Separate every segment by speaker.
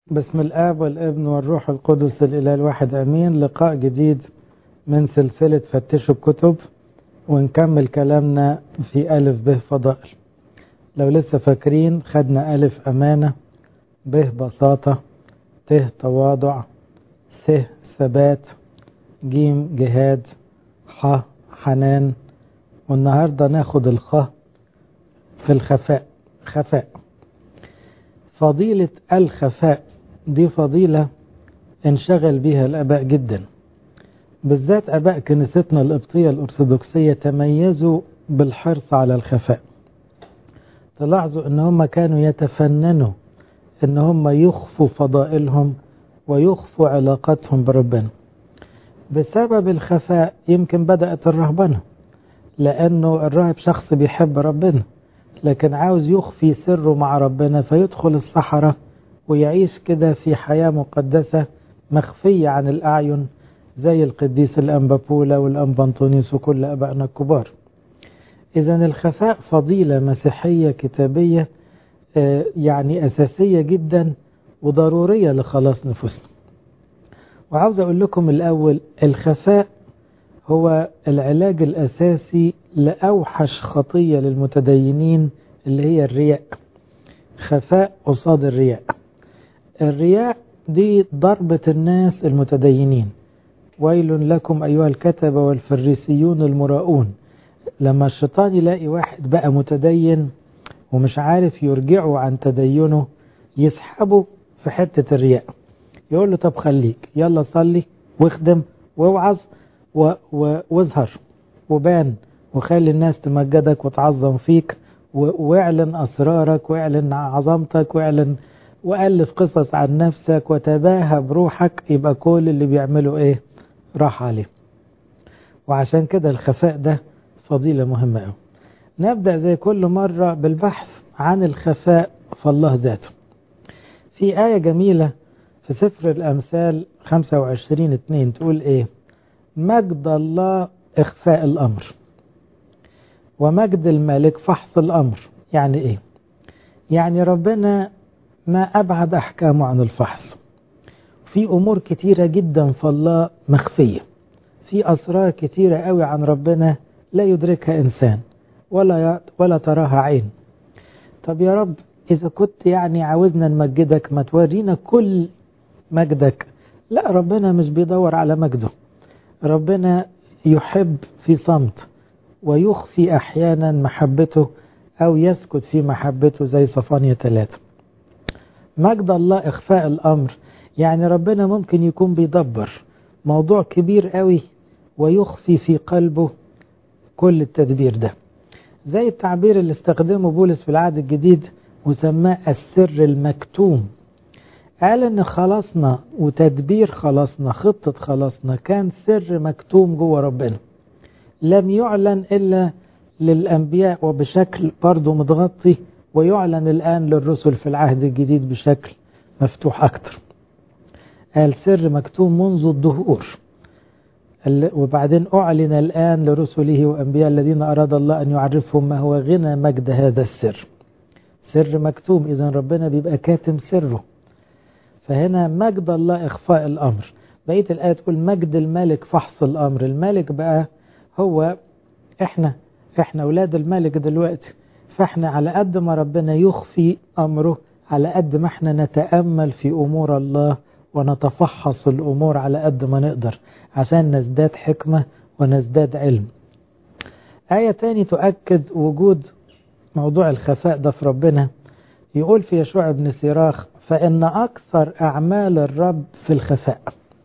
Speaker 1: بسم الآب والابن والروح القدس الإله الواحد أمين لقاء جديد من سلسلة فتشوا الكتب ونكمل كلامنا في ألف به فضائل لو لسه فاكرين خدنا ألف أمانة به بساطة ت تواضع ث ثبات جيم جهاد ح حنان والنهاردة ناخد الخ في الخفاء خفاء فضيلة الخفاء دي فضيلة انشغل بها الآباء جدا بالذات آباء كنيستنا القبطية الأرثوذكسية تميزوا بالحرص على الخفاء تلاحظوا ان هم كانوا يتفننوا ان هم يخفوا فضائلهم ويخفوا علاقتهم بربنا بسبب الخفاء يمكن بدأت الرهبنة لأنه الراهب شخص بيحب ربنا لكن عاوز يخفي سره مع ربنا فيدخل الصحراء ويعيش كده في حياة مقدسة مخفية عن الأعين زي القديس الأنبابولا والأنبنطونيس وكل أبائنا الكبار إذا الخفاء فضيلة مسيحية كتابية يعني أساسية جدا وضرورية لخلاص نفوسنا وعاوز أقول لكم الأول الخفاء هو العلاج الأساسي لأوحش خطية للمتدينين اللي هي الرياء خفاء قصاد الرياء الرياء دي ضربة الناس المتدينين ويل لكم أيها الكتبة والفريسيون المراؤون لما الشيطان يلاقي واحد بقى متدين ومش عارف يرجعه عن تدينه يسحبه في حتة الرياء يقول له طب خليك يلا صلي واخدم واوعظ واظهر وبان وخلي الناس تمجدك وتعظم فيك واعلن أسرارك واعلن عظمتك واعلن وألف قصص عن نفسك وتباهى بروحك يبقى كل اللي بيعمله ايه راح عليه وعشان كده الخفاء ده فضيلة مهمة قوي نبدأ زي كل مرة بالبحث عن الخفاء في الله ذاته في آية جميلة في سفر الأمثال 25 2 تقول إيه مجد الله إخفاء الأمر ومجد الملك فحص الأمر يعني إيه يعني ربنا ما أبعد أحكامه عن الفحص في أمور كتيرة جدا في الله مخفية في أسرار كتيرة قوي عن ربنا لا يدركها إنسان ولا ولا تراها عين طب يا رب إذا كنت يعني عاوزنا نمجدك ما تورينا كل مجدك لا ربنا مش بيدور على مجده ربنا يحب في صمت ويخفي أحيانا محبته أو يسكت في محبته زي صفانية ثلاثة مجد الله إخفاء الأمر يعني ربنا ممكن يكون بيدبر موضوع كبير قوي ويخفي في قلبه كل التدبير ده زي التعبير اللي استخدمه بولس في العهد الجديد وسماه السر المكتوم قال ان خلاصنا وتدبير خلاصنا خطة خلاصنا كان سر مكتوم جوه ربنا لم يعلن إلا للأنبياء وبشكل برضه متغطي ويعلن الآن للرسل في العهد الجديد بشكل مفتوح أكتر قال سر مكتوم منذ الظهور وبعدين أعلن الآن لرسله وأنبياء الذين أراد الله أن يعرفهم ما هو غنى مجد هذا السر سر مكتوم إذا ربنا بيبقى كاتم سره فهنا مجد الله إخفاء الأمر بقية الآية تقول مجد الملك فحص الأمر الملك بقى هو إحنا إحنا أولاد الملك دلوقتي فإحنا على قد ما ربنا يخفي أمره على قد ما إحنا نتأمل في أمور الله ونتفحص الأمور على قد ما نقدر عشان نزداد حكمة ونزداد علم آية تاني تؤكد وجود موضوع الخفاء ده في ربنا يقول في يشوع بن سيراخ فإن أكثر أعمال الرب في الخفاء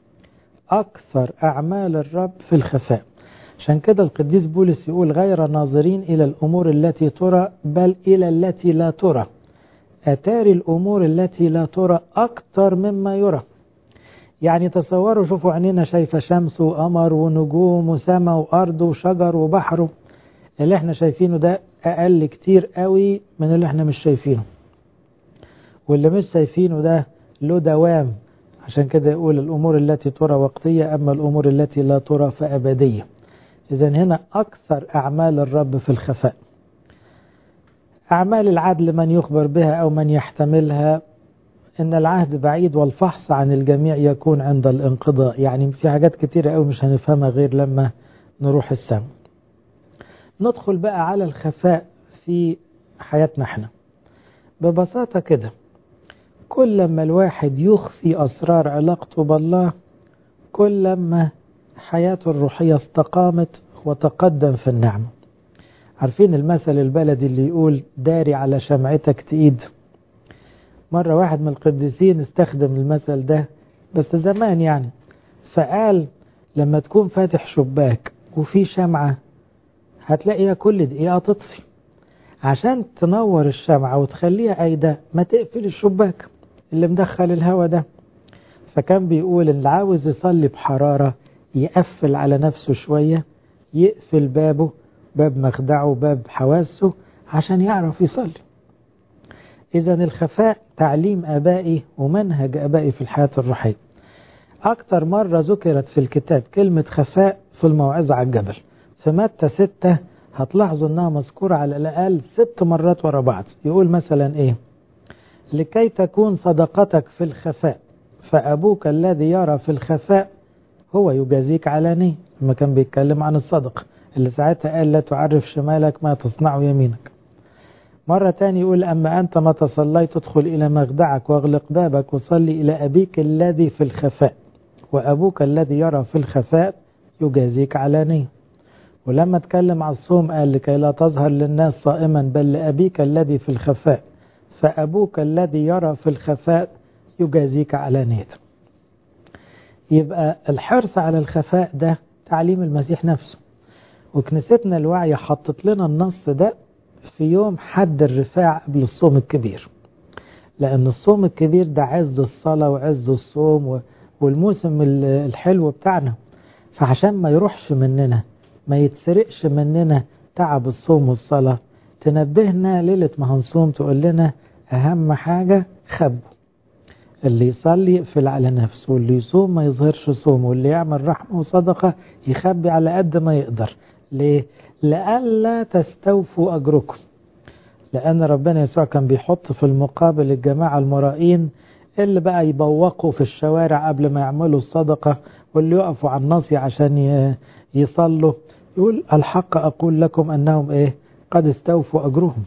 Speaker 1: أكثر أعمال الرب في الخفاء عشان كده القديس بولس يقول غير ناظرين إلى الأمور التي ترى بل إلى التي لا ترى أتاري الأمور التي لا ترى أكثر مما يرى يعني تصوروا شوفوا عينينا شايفة شمس وقمر ونجوم وسماء وأرض وشجر وبحر اللي احنا شايفينه ده أقل كتير قوي من اللي احنا مش شايفينه واللي مش شايفينه ده له دوام عشان كده يقول الأمور التي ترى وقتية أما الأمور التي لا ترى فأبدية إذا هنا أكثر أعمال الرب في الخفاء أعمال العدل من يخبر بها أو من يحتملها ان العهد بعيد والفحص عن الجميع يكون عند الانقضاء يعني في حاجات كتيرة قوي مش هنفهمها غير لما نروح السماء ندخل بقى على الخفاء في حياتنا احنا ببساطة كده كل لما الواحد يخفي أسرار علاقته بالله كل لما حياته الروحية استقامت وتقدم في النعمة عارفين المثل البلدي اللي يقول داري على شمعتك تقيد مرة واحد من القديسين استخدم المثل ده بس زمان يعني فقال لما تكون فاتح شباك وفي شمعة هتلاقيها كل دقيقة تطفي عشان تنور الشمعة وتخليها أيدة ما تقفل الشباك اللي مدخل الهوا ده فكان بيقول اللي عاوز يصلي بحرارة يقفل على نفسه شوية يقفل بابه باب مخدعه باب حواسه عشان يعرف يصلي إذا الخفاء تعليم آبائي ومنهج آبائي في الحياة الروحية أكثر مرة ذكرت في الكتاب كلمة خفاء في الموعظة على الجبل في متى ستة هتلاحظوا أنها مذكورة على الأقل ست مرات ورا بعض يقول مثلا إيه لكي تكون صدقتك في الخفاء فأبوك الذي يرى في الخفاء هو يجازيك علانية لما كان بيتكلم عن الصدقة اللي ساعتها قال لا تعرف شمالك ما تصنع يمينك مرة تاني يقول أما أنت متى صليت تدخل إلى مخدعك واغلق بابك وصلي إلى أبيك الذي في الخفاء وأبوك الذي يرى في الخفاء يجازيك علانية ولما اتكلم عن الصوم قال لكي لا تظهر للناس صائما بل لأبيك الذي في الخفاء فأبوك الذي يرى في الخفاء يجازيك علانية يبقى الحرص على الخفاء ده تعليم المسيح نفسه وكنيستنا الواعية حطت لنا النص ده في يوم حد الرفاع قبل الصوم الكبير لأن الصوم الكبير ده عز الصلاة وعز الصوم والموسم الحلو بتاعنا فعشان ما يروحش مننا ما يتسرقش مننا تعب الصوم والصلاة تنبهنا ليلة ما هنصوم تقول لنا أهم حاجة خبوا اللي يصلي يقفل على نفسه واللي يصوم ما يظهرش صومه واللي يعمل رحمة وصدقة يخبي على قد ما يقدر ليه؟ لألا تستوفوا أجركم لأن ربنا يسوع كان بيحط في المقابل الجماعة المرائين اللي بقى يبوقوا في الشوارع قبل ما يعملوا الصدقة واللي يقفوا على الناصية عشان يصلوا يقول الحق أقول لكم أنهم إيه قد استوفوا أجرهم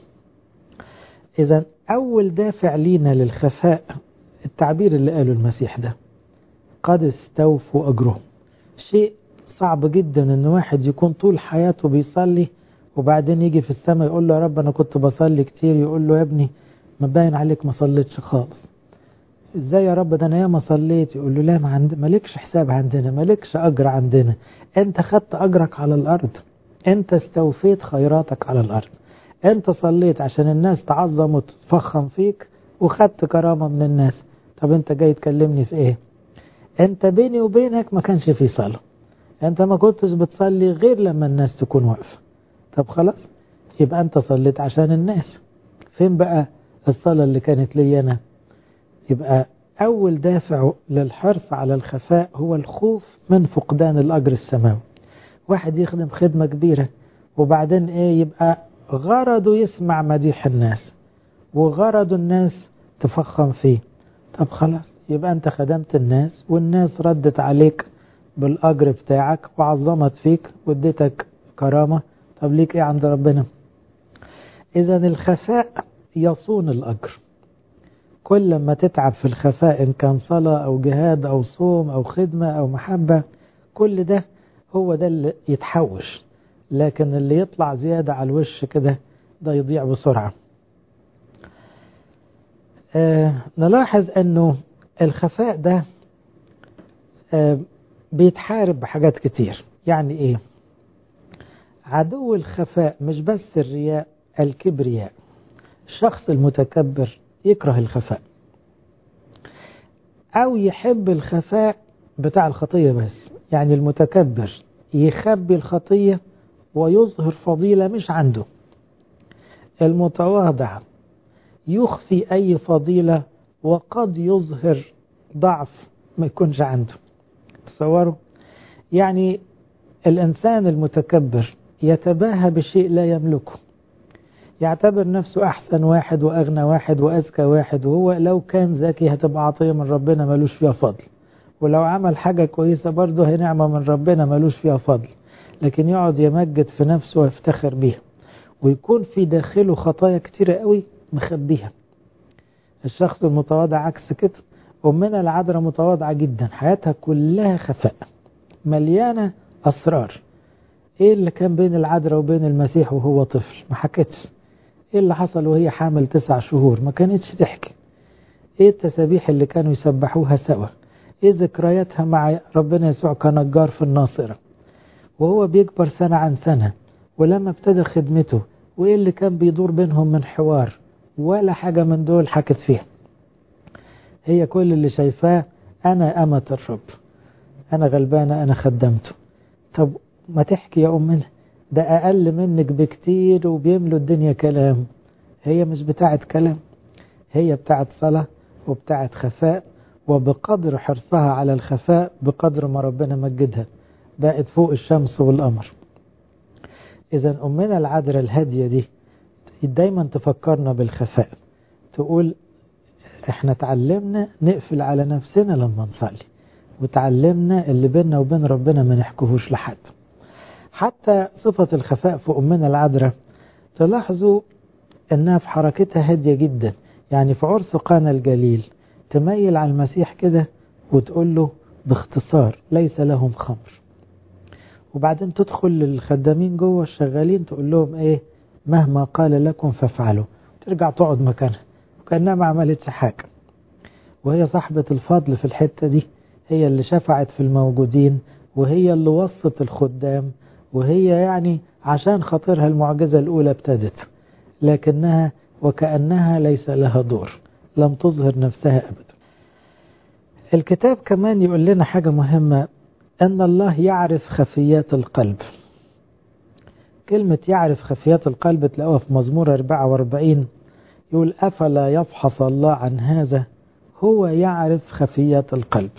Speaker 1: إذا أول دافع لينا للخفاء التعبير اللي قاله المسيح ده قد استوفوا أجرهم شيء صعب جدا ان واحد يكون طول حياته بيصلي وبعدين يجي في السماء يقول له يا رب انا كنت بصلي كتير يقول له يا ابني ما باين عليك ما صليتش خالص ازاي يا رب ده انا ياما صليت يقول له لا ما عند... مالكش حساب عندنا مالكش اجر عندنا انت خدت اجرك على الارض انت استوفيت خيراتك على الارض انت صليت عشان الناس تعظم وتفخم فيك وخدت كرامة من الناس طب انت جاي تكلمني في ايه انت بيني وبينك ما كانش في صلاة انت ما كنتش بتصلي غير لما الناس تكون واقفة طب خلاص يبقى انت صليت عشان الناس فين بقى الصلاة اللي كانت لي انا يبقى اول دافع للحرص على الخفاء هو الخوف من فقدان الاجر السماوي واحد يخدم خدمة كبيرة وبعدين ايه يبقى غرضه يسمع مديح الناس وغرض الناس تفخم فيه طب خلاص يبقى انت خدمت الناس والناس ردت عليك بالأجر بتاعك وعظمت فيك واديتك كرامة طب ليك ايه عند ربنا اذا الخفاء يصون الأجر كل ما تتعب في الخفاء إن كان صلاة أو جهاد أو صوم أو خدمة أو محبة كل ده هو ده اللي يتحوش لكن اللي يطلع زيادة على الوش كده ده يضيع بسرعة آه نلاحظ أنه الخفاء ده آه بيتحارب بحاجات كتير يعني ايه عدو الخفاء مش بس الرياء الكبرياء الشخص المتكبر يكره الخفاء او يحب الخفاء بتاع الخطية بس يعني المتكبر يخبي الخطية ويظهر فضيلة مش عنده المتواضع يخفي أي فضيلة وقد يظهر ضعف ما يكونش عنده تصوروا يعني الإنسان المتكبر يتباهى بشيء لا يملكه يعتبر نفسه أحسن واحد وأغنى واحد وأذكى واحد وهو لو كان ذكي هتبقى عطية من ربنا ملوش فيها فضل ولو عمل حاجة كويسة برضه هي نعمة من ربنا ملوش فيها فضل لكن يقعد يمجد في نفسه ويفتخر بيها ويكون في داخله خطايا كتيرة قوي مخبيها الشخص المتواضع عكس كده أمنا العذراء متواضعة جدا حياتها كلها خفاء مليانة أسرار إيه اللي كان بين العذراء وبين المسيح وهو طفل ما حكتش إيه اللي حصل وهي حامل تسع شهور ما كانتش تحكي إيه التسابيح اللي كانوا يسبحوها سوا إيه ذكرياتها مع ربنا يسوع كنجار في الناصرة وهو بيكبر سنة عن سنة ولما ابتدى خدمته وإيه اللي كان بيدور بينهم من حوار ولا حاجة من دول حكت فيها هي كل اللي شايفاه أنا أمة الرب أنا غلبانة أنا خدمته طب ما تحكي يا أمنا ده أقل منك بكتير وبيملوا الدنيا كلام هي مش بتاعت كلام هي بتاعت صلاة وبتاعت خفاء وبقدر حرصها على الخفاء بقدر ما ربنا مجدها بقت فوق الشمس والقمر إذا أمنا العذراء الهادية دي دايما تفكرنا بالخفاء تقول احنا تعلمنا نقفل على نفسنا لما نصلي وتعلمنا اللي بيننا وبين ربنا ما نحكوهوش لحد حتى صفة الخفاء في أمنا العذراء تلاحظوا انها في حركتها هادية جدا يعني في عرس قانا الجليل تميل على المسيح كده وتقول له باختصار ليس لهم خمر وبعدين تدخل للخدامين جوه الشغالين تقول لهم ايه مهما قال لكم فافعلوا ترجع تقعد مكانها وكأنها ما عملتش حاجة وهي صاحبة الفضل في الحتة دي هي اللي شفعت في الموجودين وهي اللي وصت الخدام وهي يعني عشان خاطرها المعجزة الأولى ابتدت لكنها وكأنها ليس لها دور لم تظهر نفسها أبدا الكتاب كمان يقول لنا حاجة مهمة أن الله يعرف خفيات القلب كلمة يعرف خفيات القلب تلاقوها في مزمور 44 يقول أفلا يفحص الله عن هذا هو يعرف خفيات القلب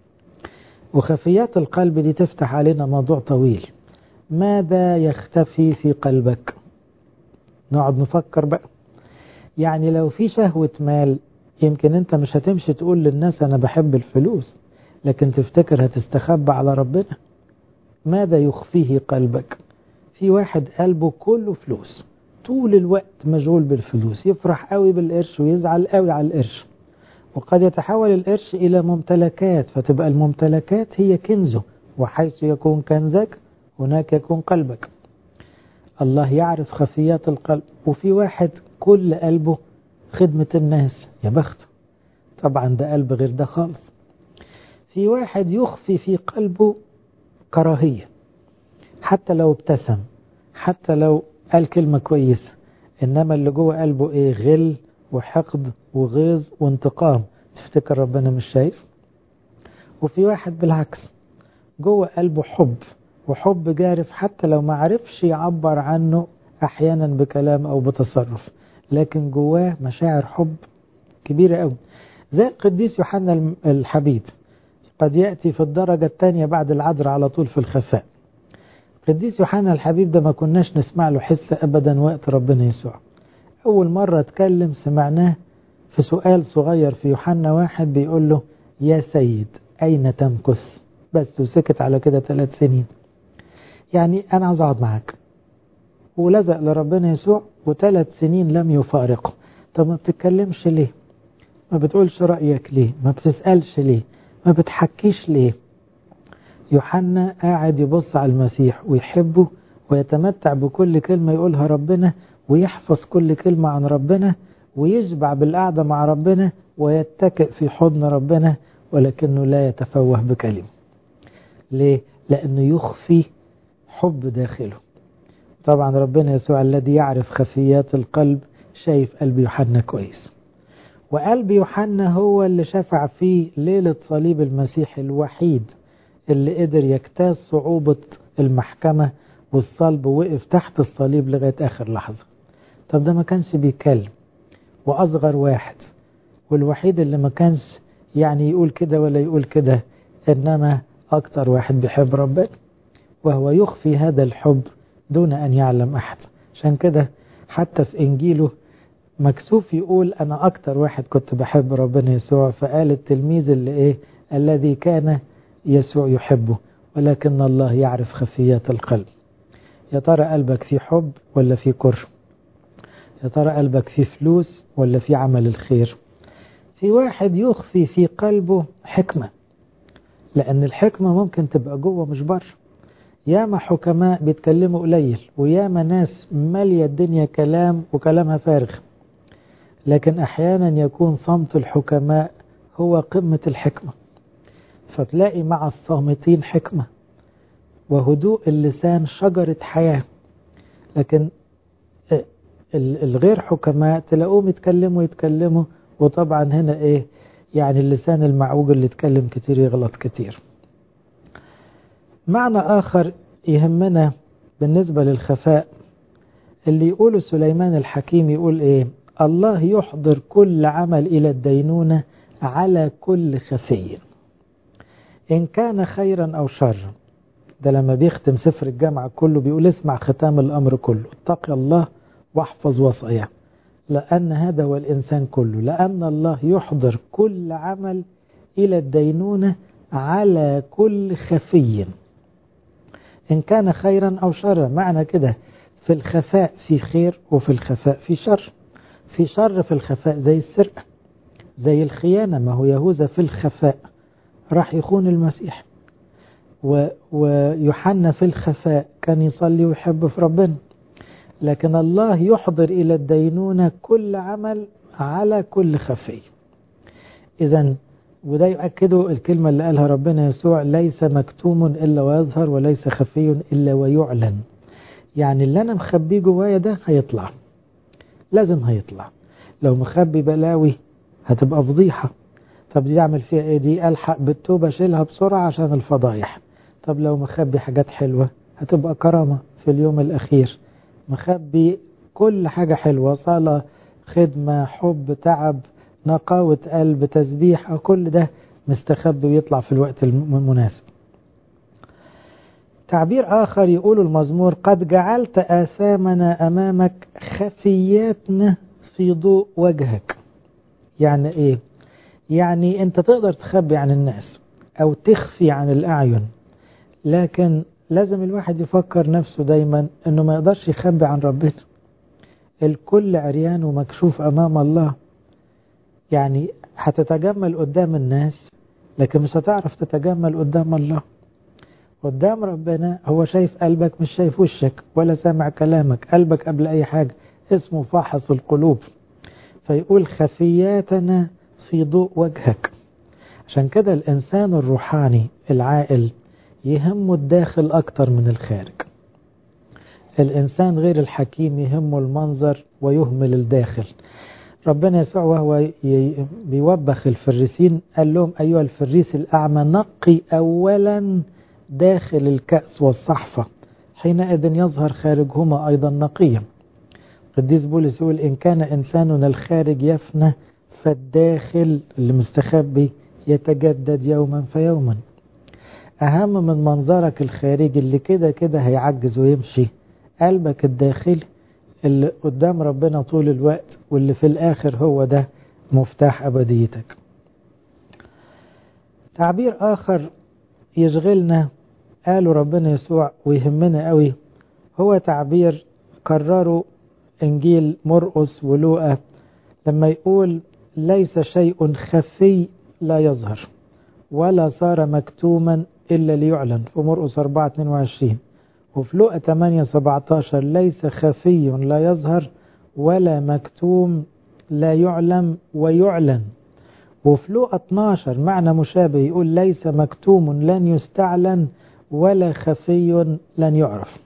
Speaker 1: وخفيات القلب دي تفتح علينا موضوع طويل ماذا يختفي في قلبك نقعد نفكر بقى يعني لو في شهوة مال يمكن انت مش هتمشي تقول للناس انا بحب الفلوس لكن تفتكر هتستخبى على ربنا ماذا يخفيه قلبك في واحد قلبه كله فلوس طول الوقت مشغول بالفلوس يفرح قوي بالقرش ويزعل قوي على القرش وقد يتحول القرش إلى ممتلكات فتبقى الممتلكات هي كنزه وحيث يكون كنزك هناك يكون قلبك الله يعرف خفيات القلب وفي واحد كل قلبه خدمة الناس يا بخته طبعا ده قلب غير ده خالص في واحد يخفي في قلبه كراهية حتى لو ابتسم حتى لو قال كلمة كويسة إنما اللي جوه قلبه إيه غل وحقد وغيظ وانتقام تفتكر ربنا مش شايف وفي واحد بالعكس جوه قلبه حب وحب جارف حتى لو ما عرفش يعبر عنه أحيانا بكلام أو بتصرف لكن جواه مشاعر حب كبيرة قوي زي القديس يوحنا الحبيب قد يأتي في الدرجة الثانية بعد العذر على طول في الخفاء القديس يوحنا الحبيب ده ما كناش نسمع له حس أبدا وقت ربنا يسوع أول مرة اتكلم سمعناه في سؤال صغير في يوحنا واحد بيقول له يا سيد أين تمكث بس وسكت على كده ثلاث سنين يعني أنا عاوز أقعد معاك ولزق لربنا يسوع وثلاث سنين لم يفارقه طب ما بتتكلمش ليه ما بتقولش رأيك ليه ما بتسألش ليه ما بتحكيش ليه يوحنا قاعد يبص على المسيح ويحبه ويتمتع بكل كلمة يقولها ربنا ويحفظ كل كلمة عن ربنا ويشبع بالقعدة مع ربنا ويتكئ في حضن ربنا ولكنه لا يتفوه بكلمة ليه؟ لأنه يخفي حب داخله طبعا ربنا يسوع الذي يعرف خفيات القلب شايف قلب يوحنا كويس وقلب يوحنا هو اللي شفع فيه ليلة صليب المسيح الوحيد اللي قدر يجتاز صعوبة المحكمة والصلب ووقف تحت الصليب لغاية آخر لحظة طب ده ما كانش بيتكلم وأصغر واحد والوحيد اللي ما كانش يعني يقول كده ولا يقول كده إنما أكتر واحد بيحب ربنا وهو يخفي هذا الحب دون أن يعلم أحد عشان كده حتى في إنجيله مكسوف يقول أنا أكتر واحد كنت بحب ربنا يسوع فقال التلميذ اللي إيه الذي كان يسوع يحبه ولكن الله يعرف خفيات القلب يا ترى قلبك في حب ولا في كره يا ترى قلبك في فلوس ولا في عمل الخير في واحد يخفي في قلبه حكمة لأن الحكمة ممكن تبقى جوه مش بره ياما حكماء بيتكلموا قليل وياما ناس مالية الدنيا كلام وكلامها فارغ لكن أحيانا يكون صمت الحكماء هو قمة الحكمة فتلاقي مع الصامتين حكمة وهدوء اللسان شجرة حياة لكن الغير حكماء تلاقوهم يتكلموا يتكلموا وطبعا هنا ايه يعني اللسان المعوج اللي يتكلم كتير يغلط كتير معنى آخر يهمنا بالنسبة للخفاء اللي يقوله سليمان الحكيم يقول ايه الله يحضر كل عمل إلى الدينونة على كل خفي إن كان خيرا أو شرا ده لما بيختم سفر الجامعة كله بيقول اسمع ختام الأمر كله اتق الله واحفظ وصاياه لأن هذا هو الإنسان كله لأن الله يحضر كل عمل إلى الدينونة على كل خفي إن كان خيرا أو شرا معنى كده في الخفاء في خير وفي الخفاء في شر في شر في الخفاء زي السرقة زي الخيانة ما هو يهوذا في الخفاء راح يخون المسيح و ويوحنا في الخفاء كان يصلي ويحب في ربنا لكن الله يحضر إلى الدينونة كل عمل على كل خفي إذا وده يؤكده الكلمة اللي قالها ربنا يسوع ليس مكتوم إلا ويظهر وليس خفي إلا ويعلن يعني اللي أنا مخبيه جوايا ده هيطلع لازم هيطلع لو مخبي بلاوي هتبقى فضيحة طب دي أعمل فيها إيه دي ألحق بالتوبة أشيلها بسرعة عشان الفضايح طب لو مخبي حاجات حلوة هتبقى كرامة في اليوم الأخير مخبي كل حاجة حلوة صلاة خدمة حب تعب نقاوة قلب تسبيح كل ده مستخبي ويطلع في الوقت المناسب تعبير آخر يقول المزمور قد جعلت آثامنا أمامك خفياتنا في ضوء وجهك يعني إيه يعني أنت تقدر تخبي عن الناس أو تخفي عن الأعين لكن لازم الواحد يفكر نفسه دايما أنه ما يقدرش يخبي عن ربنا الكل عريان ومكشوف أمام الله يعني هتتجمل قدام الناس لكن مش هتعرف تتجمل قدام الله قدام ربنا هو شايف قلبك مش شايف وشك ولا سامع كلامك قلبك قبل أي حاجة اسمه فاحص القلوب فيقول خفياتنا في ضوء وجهك عشان كده الإنسان الروحاني العاقل يهمه الداخل أكتر من الخارج الإنسان غير الحكيم يهمه المنظر ويهمل الداخل ربنا يسوع وهو بيوبخ الفريسين قال لهم أيها الفريس الأعمى نقي أولا داخل الكأس والصحفة حينئذ يظهر خارجهما أيضا نقيا قديس بولس يقول إن كان إنساننا الخارج يفنى فالداخل اللي مستخبي يتجدد يوما فيوما أهم من منظرك الخارجي اللي كده كده هيعجز ويمشي قلبك الداخلي اللي قدام ربنا طول الوقت واللي في الآخر هو ده مفتاح أبديتك تعبير آخر يشغلنا قاله ربنا يسوع ويهمنا قوي هو تعبير كرره إنجيل مرقس ولوقا لما يقول ليس شيء خفي لا يظهر ولا صار مكتوما إلا ليعلن في مرقس 4 22 وفي لوقا 8 17 ليس خفي لا يظهر ولا مكتوم لا يعلم ويعلن وفي لوقا 12 معنى مشابه يقول ليس مكتوم لن يستعلن ولا خفي لن يعرف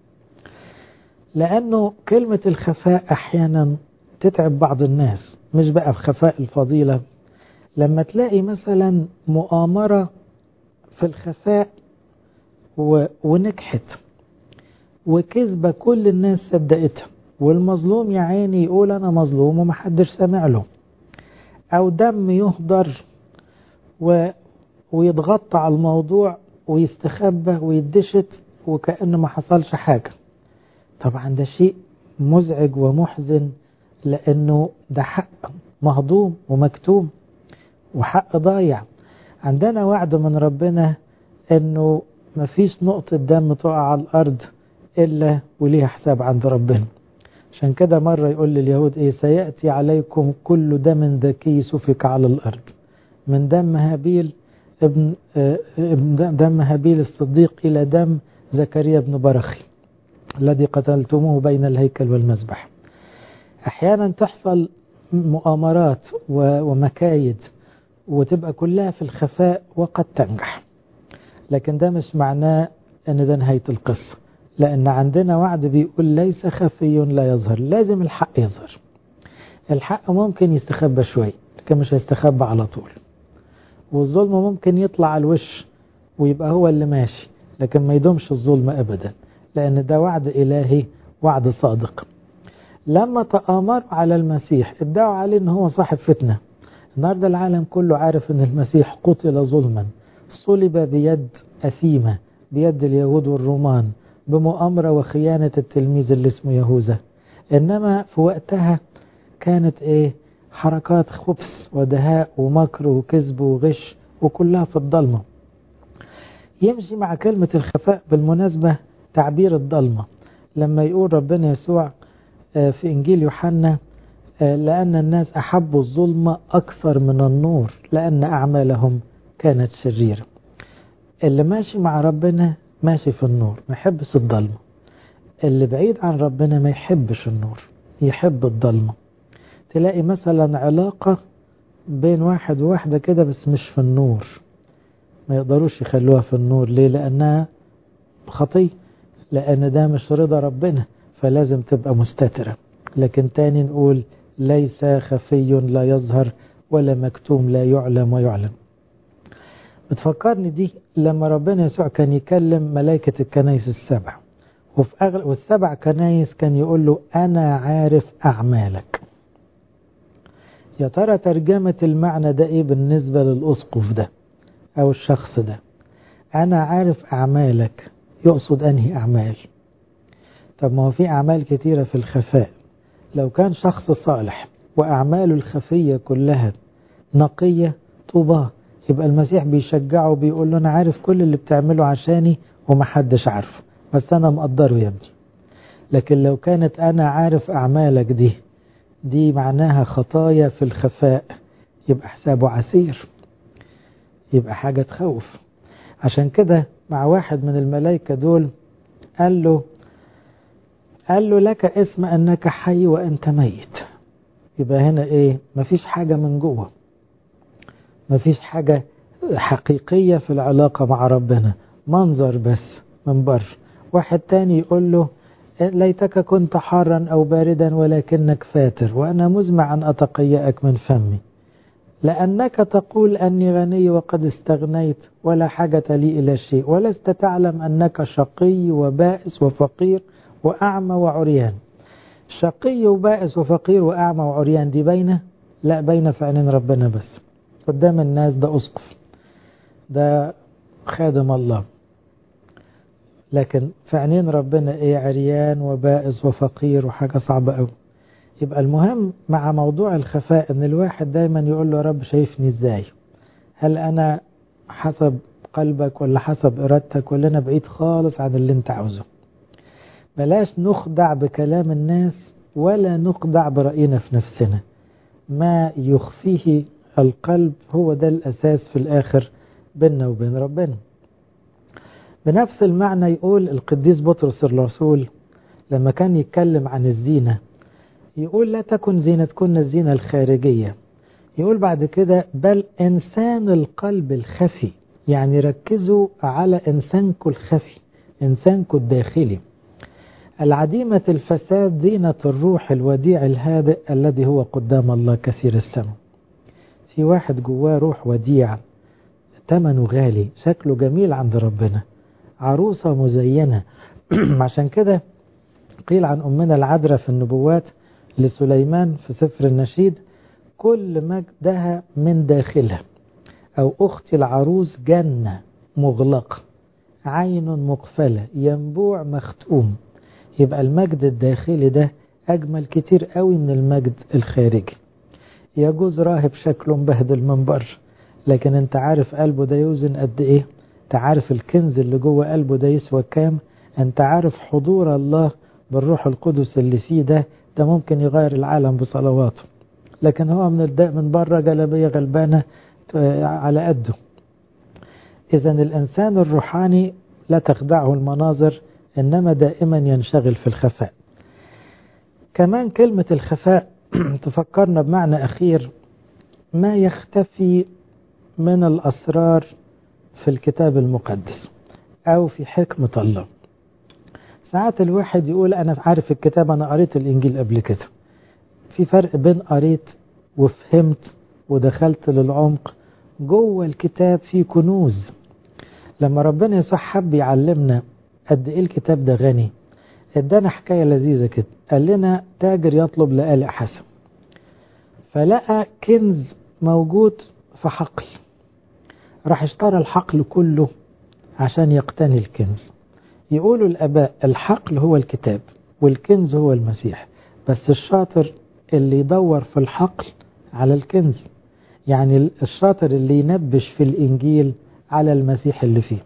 Speaker 1: لأنه كلمة الخفاء أحيانا تتعب بعض الناس مش بقى في خفاء الفضيلة لما تلاقي مثلا مؤامرة في الخفاء و... ونجحت وكذبة كل الناس صدقتها والمظلوم يا عيني يقول أنا مظلوم ومحدش سامع له أو دم يهدر و... ويتغطى على الموضوع ويستخبى ويدشت وكأنه ما حصلش حاجة طبعا ده شيء مزعج ومحزن لأنه ده حق مهضوم ومكتوم وحق ضايع عندنا وعد من ربنا أنه مفيش نقطة دم تقع على الأرض إلا وليها حساب عند ربنا عشان كده مرة يقول لليهود إيه سيأتي عليكم كل دم ذكي سفك على الأرض من دم هابيل ابن دم هابيل الصديق إلى دم زكريا بن برخي الذي قتلتموه بين الهيكل والمذبح أحيانا تحصل مؤامرات ومكايد وتبقى كلها في الخفاء وقد تنجح لكن ده مش معناه ان ده نهاية القصة لان عندنا وعد بيقول ليس خفي لا يظهر لازم الحق يظهر الحق ممكن يستخبى شوي لكن مش هيستخبى على طول والظلم ممكن يطلع على الوش ويبقى هو اللي ماشي لكن ما يدومش الظلم ابدا لان ده وعد الهي وعد صادق لما تآمروا على المسيح ادعوا عليه ان هو صاحب فتنة النهاردة العالم كله عارف ان المسيح قتل ظلما صلب بيد أثيمة بيد اليهود والرومان بمؤامرة وخيانة التلميذ اللي اسمه يهوذا إنما في وقتها كانت إيه حركات خبث ودهاء ومكر وكذب وغش وكلها في الضلمة يمشي مع كلمة الخفاء بالمناسبة تعبير الضلمة لما يقول ربنا يسوع في إنجيل يوحنا لأن الناس أحبوا الظلم أكثر من النور لأن أعمالهم كانت شريرة اللي ماشي مع ربنا ماشي في النور ما يحبش الضلمة اللي بعيد عن ربنا ما يحبش النور يحب الضلمة تلاقي مثلا علاقة بين واحد وواحدة كده بس مش في النور ما يقدروش يخلوها في النور ليه لأنها خطية لأن ده مش رضا ربنا فلازم تبقى مستترة لكن تاني نقول ليس خفي لا يظهر ولا مكتوم لا يعلم ويعلم بتفكرني دي لما ربنا يسوع كان يكلم ملائكة الكنايس السبع وفي أغل... والسبع كنايس كان يقول له أنا عارف أعمالك يا ترى ترجمة المعنى ده إيه بالنسبة للأسقف ده أو الشخص ده أنا عارف أعمالك يقصد أنهي أعمال طب ما هو في أعمال كتيرة في الخفاء لو كان شخص صالح وأعماله الخفية كلها نقية طوباه يبقى المسيح بيشجعه وبيقول له أنا عارف كل اللي بتعمله عشاني ومحدش عارفه بس أنا مقدره يا ابني لكن لو كانت أنا عارف أعمالك دي دي معناها خطايا في الخفاء يبقى حسابه عسير يبقى حاجة تخوف عشان كده مع واحد من الملائكة دول قال له قال له لك اسم أنك حي وأنت ميت يبقى هنا إيه مفيش حاجة من جوه مفيش حاجة حقيقية في العلاقة مع ربنا منظر بس من بره واحد تاني يقول له ليتك كنت حارا أو باردا ولكنك فاتر وأنا مزمع أن أتقيأك من فمي لأنك تقول أني غني وقد استغنيت ولا حاجة لي إلى شيء ولست تعلم أنك شقي وبائس وفقير وأعمى وعريان شقي وبائس وفقير وأعمى وعريان دي باينة لا باينة في عينين ربنا بس قدام الناس ده أسقف ده خادم الله لكن في عينين ربنا ايه عريان وبائس وفقير وحاجة صعبة قوي يبقى المهم مع موضوع الخفاء ان الواحد دايما يقول له يا رب شايفني ازاي هل انا حسب قلبك ولا حسب ارادتك ولا انا بعيد خالص عن اللي انت عاوزه بلاش نخدع بكلام الناس ولا نخدع برأينا في نفسنا ما يخفيه القلب هو ده الأساس في الآخر بيننا وبين ربنا بنفس المعنى يقول القديس بطرس الرسول لما كان يتكلم عن الزينة يقول لا تكن زينتكن الزينة الخارجية يقول بعد كده بل إنسان القلب الخفي يعني ركزوا على إنسانكم الخفي إنسانكم الداخلي العديمة الفساد زينة الروح الوديع الهادئ الذي هو قدام الله كثير السماء في واحد جواه روح وديع ثمنه غالي شكله جميل عند ربنا عروسة مزينة عشان كده قيل عن أمنا العذراء في النبوات لسليمان في سفر النشيد كل مجدها من داخلها أو أختي العروس جنة مغلقة عين مقفلة ينبوع مختوم يبقى المجد الداخلي ده أجمل كتير قوي من المجد الخارجي يجوز راهب شكله مبهدل من بره لكن انت عارف قلبه ده يوزن قد ايه انت عارف الكنز اللي جوه قلبه ده يسوى كام انت عارف حضور الله بالروح القدس اللي فيه ده ده ممكن يغير العالم بصلواته لكن هو من الداء من بره جلبية غلبانة على قده إذا الإنسان الروحاني لا تخدعه المناظر إنما دائما ينشغل في الخفاء كمان كلمة الخفاء تفكرنا بمعنى أخير ما يختفي من الأسرار في الكتاب المقدس أو في حكمة الله ساعات الواحد يقول أنا عارف الكتاب أنا قريت الإنجيل قبل كده في فرق بين قريت وفهمت ودخلت للعمق جوه الكتاب في كنوز لما ربنا يسوع حب يعلمنا قد ايه الكتاب ده غني ادانا حكاية لذيذة كده قال لنا تاجر يطلب لآلئ حسن فلقى كنز موجود في حقل راح اشترى الحقل كله عشان يقتني الكنز يقولوا الآباء الحقل هو الكتاب والكنز هو المسيح بس الشاطر اللي يدور في الحقل على الكنز يعني الشاطر اللي ينبش في الإنجيل على المسيح اللي فيه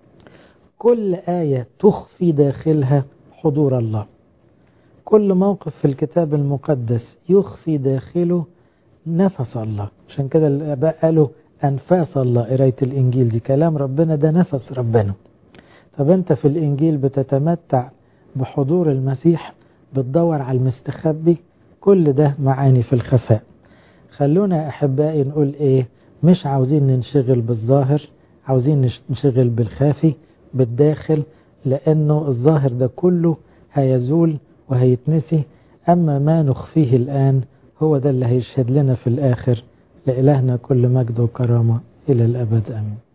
Speaker 1: كل آية تخفي داخلها حضور الله كل موقف في الكتاب المقدس يخفي داخله نفس الله عشان كده الآباء قالوا أنفاس الله قراية الإنجيل دي كلام ربنا ده نفس ربنا طب أنت في الإنجيل بتتمتع بحضور المسيح بتدور على المستخبي كل ده معاني في الخفاء خلونا أحبائي نقول إيه مش عاوزين ننشغل بالظاهر عاوزين ننشغل بالخافي بالداخل لأنه الظاهر ده كله هيزول وهيتنسي أما ما نخفيه الآن هو ده اللي هيشهد لنا في الآخر لإلهنا كل مجد وكرامة إلى الأبد أمين